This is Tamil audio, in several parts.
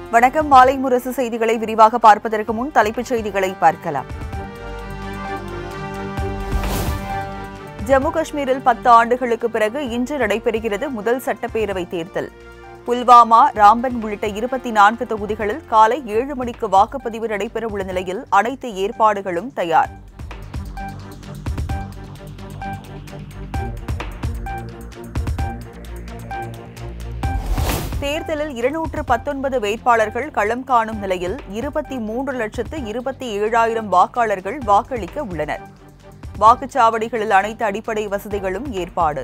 வணக்கம் மாலை முரசு செய்திகளை விரிவாக பார்ப்பதற்கு முன் தலைப்புச் செய்திகளை பார்க்கலாம் ஜம்மு காஷ்மீரில் பத்து ஆண்டுகளுக்கு பிறகு இன்று நடைபெறுகிறது முதல் சட்டப்பேரவை தேர்தல் புல்வாமா ராம்பன் உள்ளிட்ட இருபத்தி நான்கு தொகுதிகளில் காலை ஏழு மணிக்கு வாக்குப்பதிவு நடைபெறவுள்ள நிலையில் அனைத்து ஏற்பாடுகளும் தயார் தேர்தலில் இருநூற்று பத்தொன்பது வேட்பாளர்கள் களம் காணும் நிலையில் இருபத்தி மூன்று லட்சத்து இருபத்தி ஏழாயிரம் வாக்காளர்கள் வாக்களிக்க உள்ளனர் வாக்குச்சாவடிகளில் அனைத்து அடிப்படை வசதிகளும் ஏற்பாடு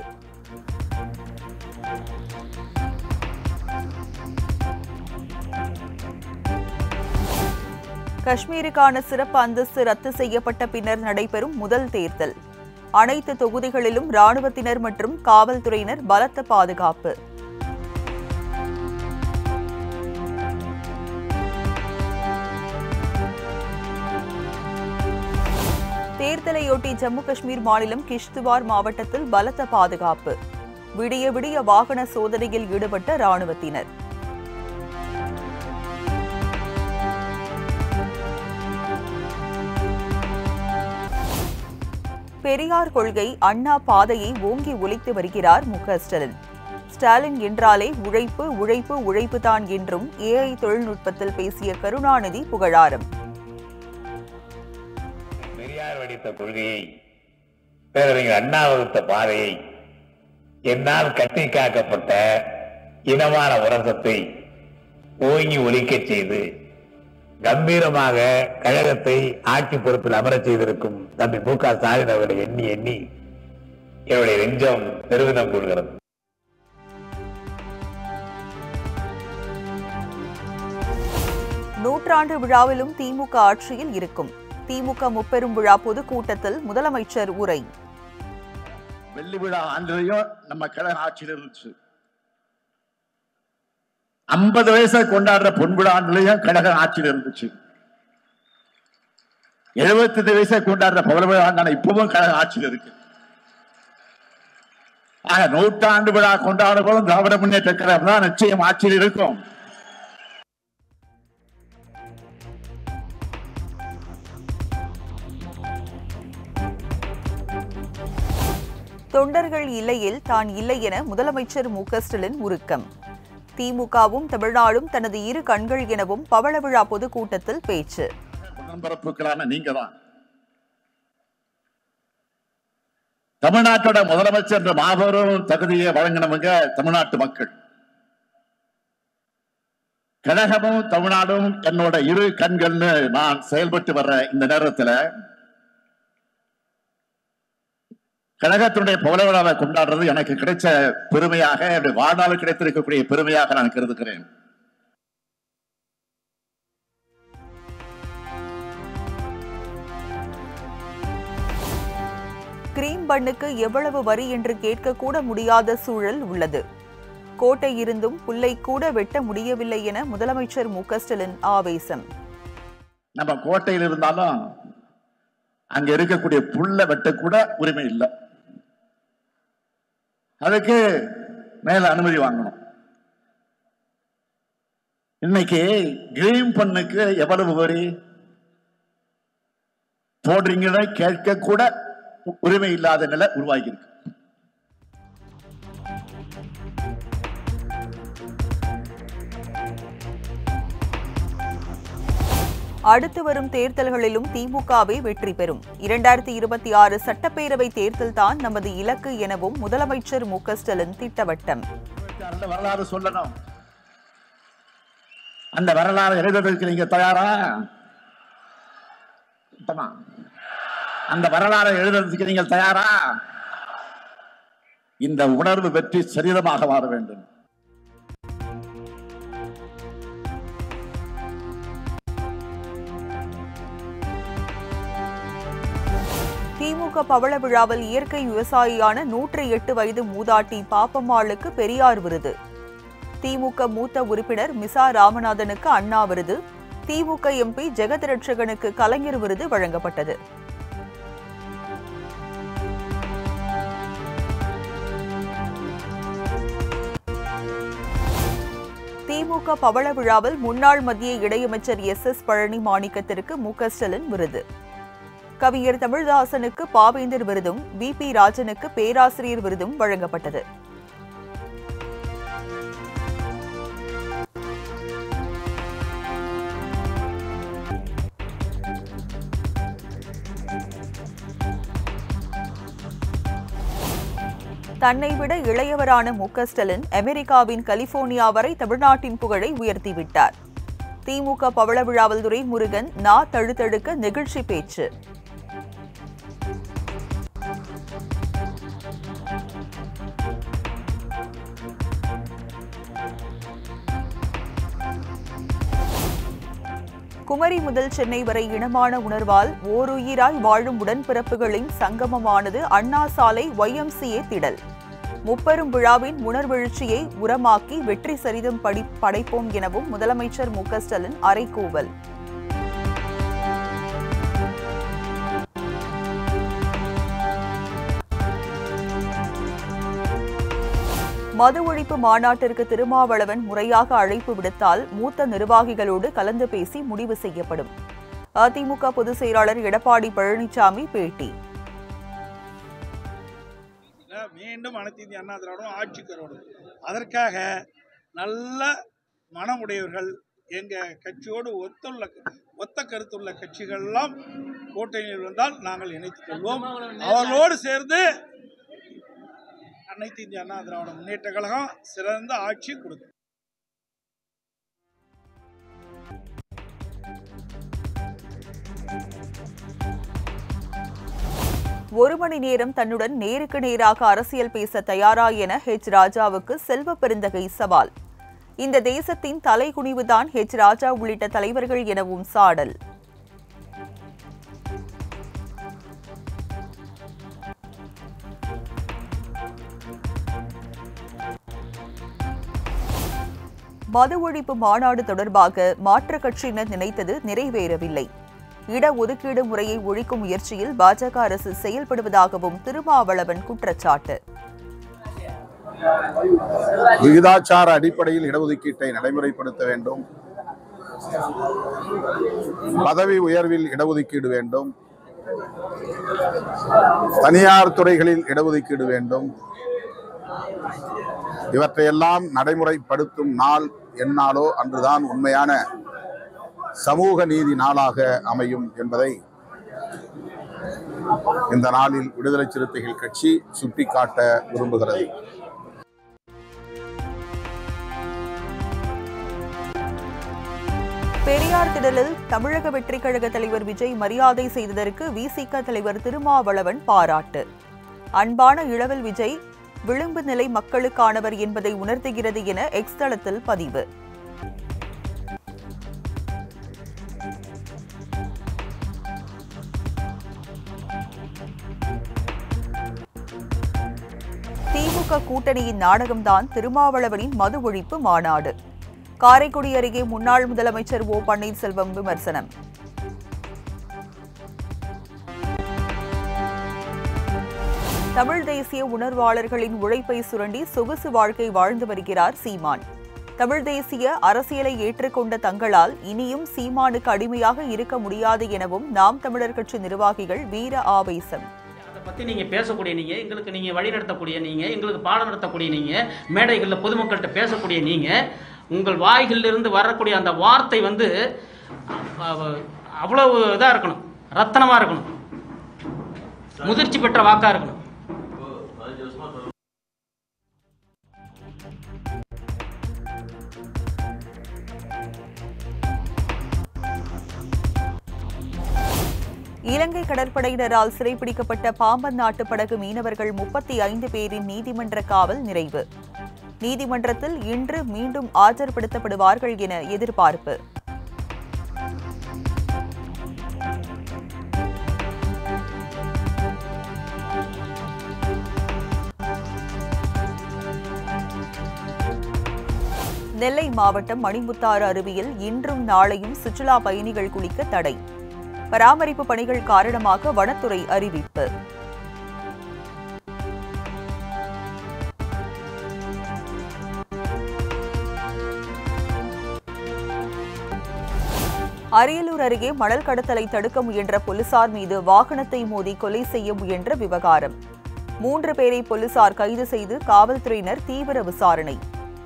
காஷ்மீருக்கான சிறப்பு அந்தஸ்து ரத்து செய்யப்பட்ட பின்னர் நடைபெறும் முதல் தேர்தல் அனைத்து தொகுதிகளிலும் ராணுவத்தினர் மற்றும் காவல்துறையினர் பலத்த பாதுகாப்பு தேர்தலையொட்டி ஜம்மு காஷ்மீர் மாநிலம் கிஷ்துவார் மாவட்டத்தில் பலத்த பாதுகாப்பு விடிய விடிய வாகன சோதனையில் ஈடுபட்ட ராணுவத்தினர் பெரியார் கொள்கை அண்ணா பாதையை ஓங்கி ஒலித்து வருகிறார் மு க ஸ்டாலின் ஸ்டாலின் என்றாலே உழைப்பு உழைப்பு உழைப்பு தான் என்றும் ஏஐ தொழில்நுட்பத்தில் பேசிய கருணாநிதி புகழாரம் பெரியார் வடித்த கொள்கையை பேரறிஞர் அண்ணா வகுத்த பாதையை என்னால் கட்டி காக்கப்பட்ட இனமான உரசத்தை ஓங்கி ஒலிக்கச் செய்து கம்பீரமாக கழகத்தை ஆட்சி பொறுப்பில் அமரச் செய்திருக்கும் தம்பி மு க ஸ்டாலின் அவர்களை எண்ணி எண்ணி என்னுடைய நெஞ்சம் பெருமிதம் கொள்கிறது நூற்றாண்டு விழாவிலும் திமுக ஆட்சியில் இருக்கும் திமுக முப்பெரும் விழா பொதுக்கூட்டத்தில் முதலமைச்சர் உரை வெள்ளி விழா ஆண்டுலையும் நம்ம கழக ஆட்சியில் இருந்துச்சு ஐம்பது வயசை கொண்டாடுற பொன் விழா ஆண்டுலையும் கழக ஆட்சியில் இருந்துச்சு எழுபத்தஞ்சு வயசை கொண்டாடுற பவள விழா ஆண்டான இப்பவும் கழக ஆட்சியில் இருக்கு ஆக நூற்றாண்டு விழா கொண்டாடும்போதும் திராவிட முன்னேற்ற கழகம் தான் நிச்சயம் ஆட்சியில் இருக்கும் தொண்டர்கள் இல்லையில் தான் இல்லை என முதலமைச்சர் மு க ஸ்டாலின் உருக்கம் திமுகவும் தமிழ்நாடும் தனது இரு கண்கள் எனவும் பவள விழா பொதுக்கூட்டத்தில் பேச்சு உடன்பிறப்புகளான நீங்க தான் தமிழ்நாட்டோட முதலமைச்சர் என்ற மாபெரும் தகுதியை வழங்கினவங்க தமிழ்நாட்டு மக்கள் கழகமும் தமிழ்நாடும் என்னோட இரு கண்கள்னு நான் செயல்பட்டு வர்ற இந்த நேரத்துல கழகத்தினுடைய பவள விழாவை கொண்டாடுறது எனக்கு கிடைச்ச பெருமையாக என்னுடைய வாழ்நாள் கிடைத்திருக்கக்கூடிய பெருமையாக நான் கருதுகிறேன் கிரீம் பண்ணுக்கு எவ்வளவு வரி என்று கேட்கக்கூட முடியாத சூழல் உள்ளது கோட்டை இருந்தும் புல்லை கூட வெட்ட முடியவில்லை என முதலமைச்சர் மு க ஸ்டாலின் ஆவேசம் நம்ம கோட்டையில் இருந்தாலும் அங்க இருக்கக்கூடிய புல்ல வெட்டக்கூட உரிமை இல்லை அதுக்கு மேல அனுமதி வாங்கணும் இன்னைக்கு கிரீம் பண்ணுக்கு எவ்வளவு வரி போடுறீங்கன்னு கேட்க கூட உரிமை இல்லாத நிலை உருவாகி இருக்கு அடுத்து வரும் தேர்தல்களிலும் திமுகவே வெற்றி பெறும் இரண்டாயிரத்தி இருபத்தி ஆறு சட்டப்பேரவை தேர்தல் தான் நமது இலக்கு எனவும் முதலமைச்சர் மு க ஸ்டாலின் திட்டவட்டம் அந்த வரலாறு சொல்லணும் அந்த வரலாறு எழுதுவதற்கு நீங்க தயாரா சுத்தமா. அந்த வரலாறை எழுதுறதுக்கு நீங்கள் தயாரா இந்த உணர்வு வெற்றி சரிதமாக மாற வேண்டும் திமுக பவள விழாவில் இயற்கை விவசாயியான நூற்றி எட்டு வயது மூதாட்டி பாப்பம்மாளுக்கு பெரியார் விருது திமுக மூத்த உறுப்பினர் மிசா ராமநாதனுக்கு அண்ணா விருது திமுக எம்பி ஜெகத் ரட்சகனுக்கு கலைஞர் விருது வழங்கப்பட்டது திமுக பவள விழாவில் முன்னாள் மத்திய இணையமைச்சர் எஸ் எஸ் பழனி மாணிக்கத்திற்கு மு க ஸ்டாலின் விருது கவிஞர் தமிழ்தாசனுக்கு பாவேந்தர் விருதும் வி பி ராஜனுக்கு பேராசிரியர் விருதும் வழங்கப்பட்டது தன்னை விட இளையவரான மு க ஸ்டாலின் அமெரிக்காவின் கலிபோர்னியா வரை தமிழ்நாட்டின் புகழை உயர்த்திவிட்டார் திமுக பவள விழாவில் துரைமுருகன் நா தழுதழுக்க நெகிழ்ச்சி பேச்சு குமரி முதல் சென்னை வரை இனமான உணர்வால் ஓருயிராய் வாழும் உடன்பிறப்புகளின் சங்கமமானது அண்ணா சாலை ஒய்எம்சிஏ திடல் முப்பெரும் விழாவின் உணர்வெழுச்சியை உரமாக்கி வெற்றி சரிதம் படி படைப்போம் எனவும் முதலமைச்சர் மு க ஸ்டாலின் அறைகூவல் மது ஒழிப்பு மாநாட்டிற்கு திருமாவளவன் முறையாக அழைப்பு விடுத்தால் மூத்த நிர்வாகிகளோடு கலந்து பேசி முடிவு செய்யப்படும் அதிமுக பொதுச் செயலாளர் எடப்பாடி பழனிசாமி பேட்டி மீண்டும் அனைத்து இந்திய அண்ணா திராவிடம் ஆட்சிக்கு வரணும் அதற்காக நல்ல மனமுடையவர்கள் எங்க கட்சியோடு ஒத்துள்ள ஒத்த கருத்துள்ள கட்சிகள்லாம் கூட்டணியில் வந்தால் நாங்கள் இணைத்துக் கொள்வோம் அவர்களோடு சேர்ந்து அனைத்து இந்திய அண்ணா திராவிட முன்னேற்ற கழகம் சிறந்த ஆட்சி கொடுக்கும் ஒரு மணி நேரம் தன்னுடன் நேருக்கு நேராக அரசியல் பேச தயாரா என ஹெச் ராஜாவுக்கு செல்வ பெருந்தகை சவால் இந்த தேசத்தின் தலைகுனிவுதான் ஹெச் ராஜா உள்ளிட்ட தலைவர்கள் எனவும் சாடல் மது ஒழிப்பு மாநாடு தொடர்பாக மாற்றுக் கட்சியினர் நினைத்தது நிறைவேறவில்லை இடஒதுக்கீடு முறையை ஒழிக்கும் முயற்சியில் பாஜக அரசு செயல்படுவதாகவும் திருமாவளவன் குற்றச்சாட்டு விகிதாச்சார அடிப்படையில் இடஒதுக்கீட்டை நடைமுறைப்படுத்த வேண்டும் பதவி உயர்வில் இடஒதுக்கீடு வேண்டும் தனியார் துறைகளில் இடஒதுக்கீடு வேண்டும் இவற்றையெல்லாம் நடைமுறைப்படுத்தும் நாள் எந்நாளோ அன்றுதான் உண்மையான சமூக நீதி நாளாக அமையும் என்பதை இந்த நாளில் விடுதலை சிறுத்தைகள் கட்சி சுட்டிக்காட்ட விரும்புகிறது பெரியார் திடலில் தமிழக வெற்றிக் கழக தலைவர் விஜய் மரியாதை செய்ததற்கு விசிக தலைவர் திருமாவளவன் பாராட்டு அன்பான இளவல் விஜய் விளிம்பு நிலை மக்களுக்கானவர் என்பதை உணர்த்துகிறது என எக்ஸ் தளத்தில் பதிவு திமுக கூட்டணியின் நாடகம்தான் திருமாவளவனின் மது ஒழிப்பு மாநாடு காரைக்குடி அருகே முன்னாள் முதலமைச்சர் ஓ பன்னீர்செல்வம் விமர்சனம் தமிழ் தேசிய உணர்வாளர்களின் உழைப்பை சுரண்டி சொகுசு வாழ்க்கை வாழ்ந்து வருகிறார் சீமான் தமிழ் தேசிய அரசியலை ஏற்றுக்கொண்ட தங்களால் இனியும் சீமானுக்கு அடிமையாக இருக்க முடியாது எனவும் நாம் தமிழர் கட்சி நிர்வாகிகள் வீர ஆவேசம் அதை பற்றி நீங்கள் பேசக்கூடிய நீங்கள் எங்களுக்கு நீங்கள் வழி நடத்தக்கூடிய நீங்கள் எங்களுக்கு பாடம் நடத்தக்கூடிய நீங்கள் மேடைகளில் பொதுமக்கள்கிட்ட பேசக்கூடிய நீங்கள் உங்கள் வாய்களிலிருந்து வரக்கூடிய அந்த வார்த்தை வந்து அவ- அவ்வளவு இதாக இருக்கணும் ரத்தனமாக இருக்கணும் முதிர்ச்சி பெற்ற வாக்காக இருக்கணும் இலங்கை கடற்படையினரால் சிறைப்பிடிக்கப்பட்ட பாம்பன் நாட்டு படகு மீனவர்கள் முப்பத்தி ஐந்து பேரின் நீதிமன்ற காவல் நிறைவு நீதிமன்றத்தில் இன்று மீண்டும் ஆஜர்படுத்தப்படுவார்கள் என எதிர்பார்ப்பு நெல்லை மாவட்டம் மணிமுத்தாறு அருவியில் இன்றும் நாளையும் சுற்றுலா பயணிகள் குளிக்க தடை பராமரிப்பு பணிகள் காரணமாக வனத்துறை அறிவிப்பு அரியலூர் அருகே மணல் கடத்தலை தடுக்க முயன்ற போலீசார் மீது வாகனத்தை மோதி கொலை செய்ய முயன்ற விவகாரம் மூன்று பேரை போலீசார் கைது செய்து காவல்துறையினர் தீவிர விசாரணை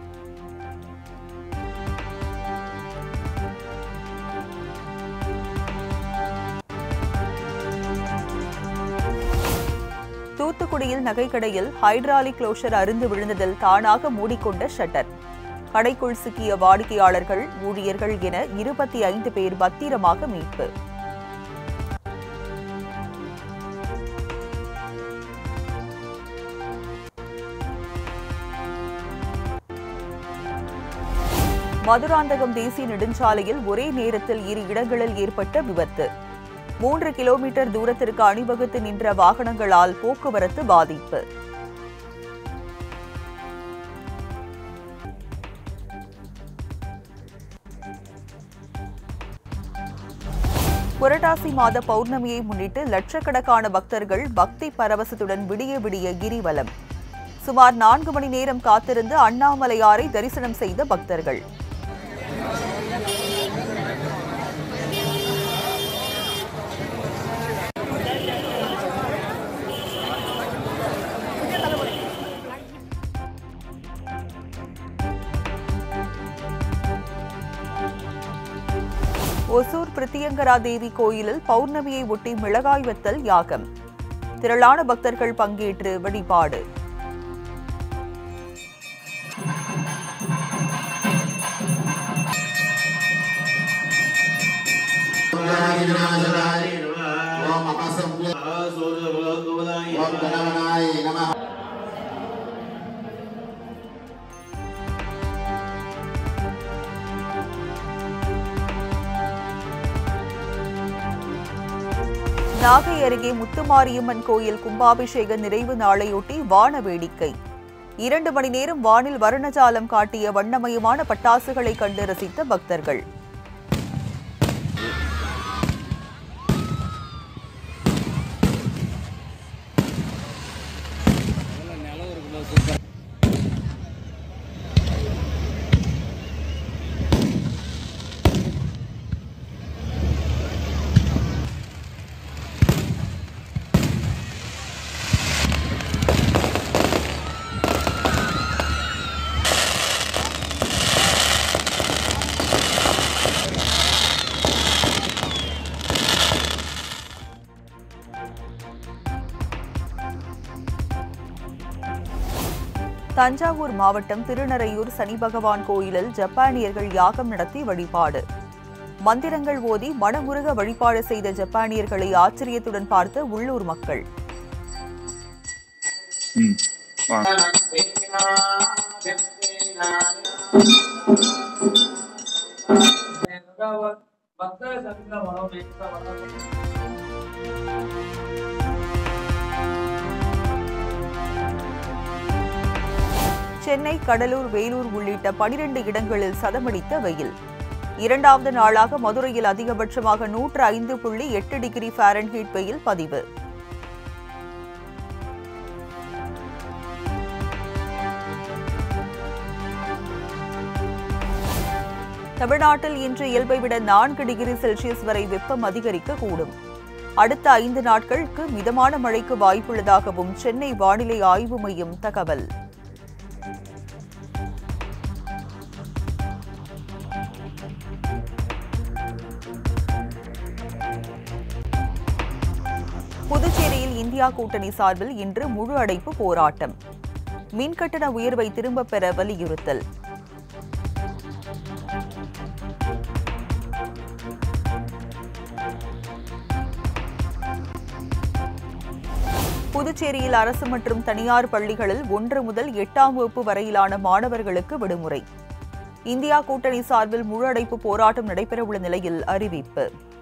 தூத்துக்குடியில் நகைக்கடையில் ஹைட்ராலிக் க்ளோஷர் அருந்து விழுந்ததில் தானாக மூடிக்கொண்ட ஷட்டர் கடைக்குள் சிக்கிய வாடிக்கையாளர்கள் ஊழியர்கள் என இருபத்தி ஐந்து பேர் பத்திரமாக மீட்பு மதுராந்தகம் தேசிய நெடுஞ்சாலையில் ஒரே நேரத்தில் இரு இடங்களில் ஏற்பட்ட விபத்து மூன்று கிலோமீட்டர் தூரத்திற்கு அணிவகுத்து நின்ற வாகனங்களால் போக்குவரத்து பாதிப்பு புரட்டாசி மாத பௌர்ணமியை முன்னிட்டு லட்சக்கணக்கான பக்தர்கள் பக்தி பரவசத்துடன் விடிய விடிய கிரிவலம் சுமார் நான்கு மணி நேரம் காத்திருந்து அண்ணாமலையாரை தரிசனம் செய்த பக்தர்கள் ஒசூர் பிரித்தியங்கரா தேவி கோயிலில் பௌர்ணமியை ஒட்டி மிளகாய் வத்தல் யாகம் திரளான பக்தர்கள் பங்கேற்று வழிபாடு நாகை அருகே முத்துமாரியம்மன் கோயில் கும்பாபிஷேக நிறைவு நாளையொட்டி வான வேடிக்கை இரண்டு மணி நேரம் வானில் வர்ணஜாலம் காட்டிய வண்ணமயமான பட்டாசுகளை கண்டு ரசித்த பக்தர்கள் தஞ்சாவூர் மாவட்டம் திருநறையூர் சனி பகவான் கோயிலில் ஜப்பானியர்கள் யாகம் நடத்தி வழிபாடு மந்திரங்கள் ஓதி மனமுருக வழிபாடு செய்த ஜப்பானியர்களை ஆச்சரியத்துடன் பார்த்த உள்ளூர் மக்கள் சென்னை கடலூர் வேலூர் உள்ளிட்ட பனிரெண்டு இடங்களில் சதமடித்த வெயில் இரண்டாவது நாளாக மதுரையில் அதிகபட்சமாக நூற்று ஐந்து புள்ளி எட்டு டிகிரி ஃபாரன்ஹீட் வெயில் பதிவு தமிழ்நாட்டில் இன்று இயல்பை விட நான்கு டிகிரி செல்சியஸ் வரை வெப்பம் அதிகரிக்க கூடும் அடுத்த ஐந்து நாட்களுக்கு மிதமான மழைக்கு வாய்ப்புள்ளதாகவும் சென்னை வானிலை ஆய்வு மையம் தகவல் புதுச்சேரியில் இந்தியா கூட்டணி சார்பில் இன்று முழு அடைப்பு போராட்டம் மின்கட்டண உயர்வை திரும்பப் பெற வலியுறுத்தல் புதுச்சேரியில் அரசு மற்றும் தனியார் பள்ளிகளில் ஒன்று முதல் எட்டாம் வகுப்பு வரையிலான மாணவர்களுக்கு விடுமுறை இந்தியா கூட்டணி சார்பில் முழு அடைப்பு போராட்டம் நடைபெறவுள்ள நிலையில் அறிவிப்பு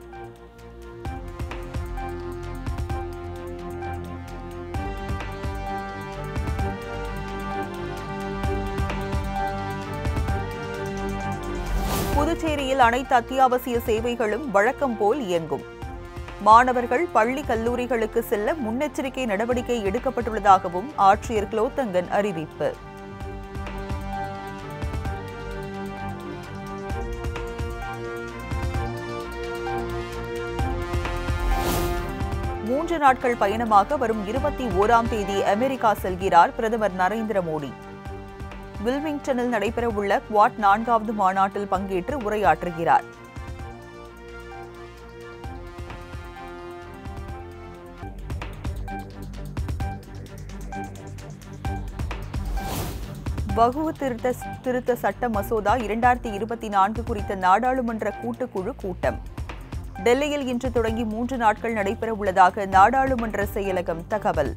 புதுச்சேரியில் அனைத்து அத்தியாவசிய சேவைகளும் வழக்கம் போல் இயங்கும் மாணவர்கள் பள்ளி கல்லூரிகளுக்கு செல்ல முன்னெச்சரிக்கை நடவடிக்கை எடுக்கப்பட்டுள்ளதாகவும் ஆட்சியர் குலோத்தங்கன் அறிவிப்பு மூன்று நாட்கள் பயணமாக வரும் இருபத்தி ஓராம் தேதி அமெரிக்கா செல்கிறார் பிரதமர் நரேந்திர மோடி வில்மிங்டனில் நடைபெறவுள்ள குவாட் நான்காவது மாநாட்டில் பங்கேற்று உரையாற்றுகிறார் வகுப்பு திருத்த திருத்த சட்ட மசோதா இரண்டாயிரத்தி இருபத்தி நான்கு குறித்த நாடாளுமன்ற கூட்டுக்குழு கூட்டம் டெல்லியில் இன்று தொடங்கி மூன்று நாட்கள் நடைபெறவுள்ளதாக நாடாளுமன்ற செயலகம் தகவல்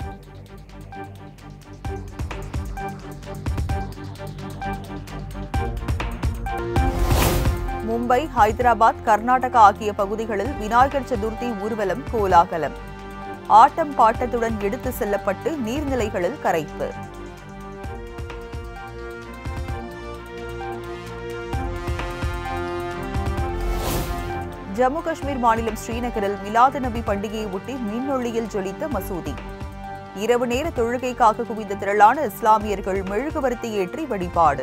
மும்பை ஹைதராபாத் கர்நாடகா ஆகிய பகுதிகளில் விநாயகர் சதுர்த்தி ஊர்வலம் கோலாகலம் ஆட்டம் பாட்டத்துடன் எடுத்து செல்லப்பட்டு நீர்நிலைகளில் கரைப்பு ஜம்மு காஷ்மீர் மாநிலம் ஸ்ரீநகரில் மிலாது நபி பண்டிகையை ஒட்டி மின்னொளியில் ஜொலித்த மசூதி இரவு நேர தொழுகைக்காக குவிந்த திரளான இஸ்லாமியர்கள் மெழுகுவர்த்தி ஏற்றி வழிபாடு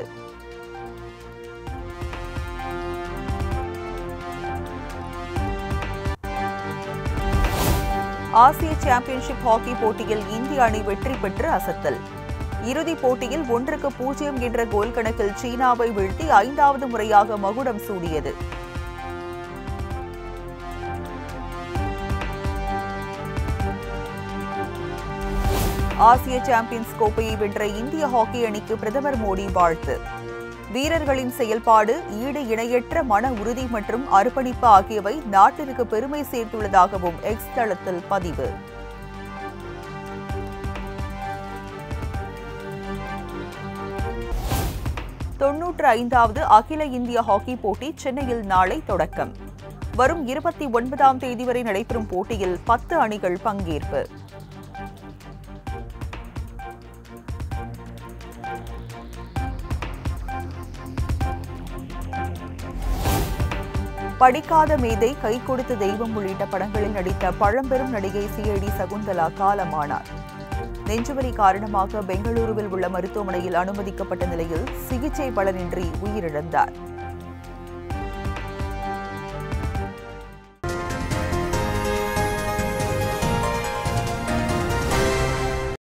ஆசிய சாம்பியன்ஷிப் ஹாக்கி போட்டியில் இந்திய அணி வெற்றி பெற்று அசத்தல் இறுதிப் போட்டியில் ஒன்றுக்கு பூஜ்ஜியம் என்ற கோல் கணக்கில் சீனாவை வீழ்த்தி ஐந்தாவது முறையாக மகுடம் சூடியது ஆசிய சாம்பியன்ஸ் கோப்பையை வென்ற இந்திய ஹாக்கி அணிக்கு பிரதமர் மோடி வாழ்த்து வீரர்களின் செயல்பாடு ஈடு இணையற்ற மன உறுதி மற்றும் அர்ப்பணிப்பு ஆகியவை நாட்டிற்கு பெருமை சேர்த்துள்ளதாகவும் எக்ஸ் தளத்தில் பதிவு தொன்னூற்று ஐந்தாவது அகில இந்திய ஹாக்கி போட்டி சென்னையில் நாளை தொடக்கம் வரும் இருபத்தி ஒன்பதாம் தேதி வரை நடைபெறும் போட்டியில் பத்து அணிகள் பங்கேற்பு படிக்காத மேதை கை கொடுத்த தெய்வம் உள்ளிட்ட படங்களில் நடித்த பழம்பெரும் நடிகை சிஐடி சகுந்தலா காலமானார் நெஞ்சுவலி காரணமாக பெங்களூருவில் உள்ள மருத்துவமனையில் அனுமதிக்கப்பட்ட நிலையில் சிகிச்சை பலனின்றி உயிரிழந்தார்